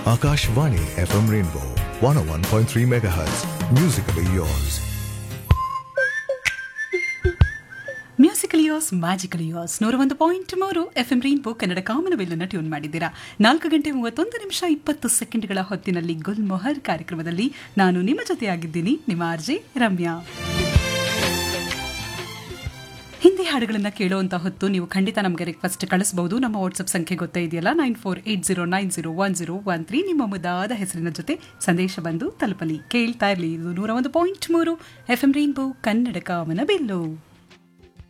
Akashvani FM Rainbow 101.3 MHz. Musically yours. Musical yours magical yours ನೂರ ಒಂದು point ಮೂರು F M rainbow Kannada ಕಾಮನವೆಲ್ಲನ್ನು tune ಮಾಡಿದ್ದೀರಾ ನಾಲ್ಕು ಗಂಟೆ ಮೂವತ್ತೊಂದು ನಿಮಿಷ ಇಪ್ಪತ್ತು ಸೆಕೆಂಡ್ಗಳ ಹೊತ್ತಿನಲ್ಲಿ ಗುಲ್ ಮೊಹರ್ ಕಾರ್ಯಕ್ರಮದಲ್ಲಿ ನಾನು ನಿಮ್ಮ ಜೊತೆಯಾಗಿದ್ದೀನಿ ನಿಮ್ಮ ಆರ್ಜೆ ರಮ್ಯಾ ಹಿಂದಿ ಹಾಡುಗಳನ್ನು ಕೇಳುವಂತ ಹೊತ್ತು ನೀವು ಖಂಡಿತ ನಮಗೆ ರಿಕ್ವೆಸ್ಟ್ ಕಳಿಸಬಹುದು ನಮ್ಮ ವಾಟ್ಸಪ್ ಸಂಖ್ಯೆ ಗೊತ್ತೇ ಇದೆಯಲ್ಲ nine four eight zero nine zero one zero one three ನಿಮ್ಮ ಮುದ್ದಾದ ಹೆಸರಿನ ಜೊತೆ ಸಂದೇಶ ಬಂದು ತಲುಪಲಿ ಕೇಳ್ತಾ ಇರಲಿ ಇದು ನೂರ ಒಂದು ಪಾಯಿಂಟ್ ಮೂರು ಎಫ್ ಎಂ ರೈನ್ಬೋ ಕನ್ನಡ ಕಾಮನ ಬೆಲ್ಲು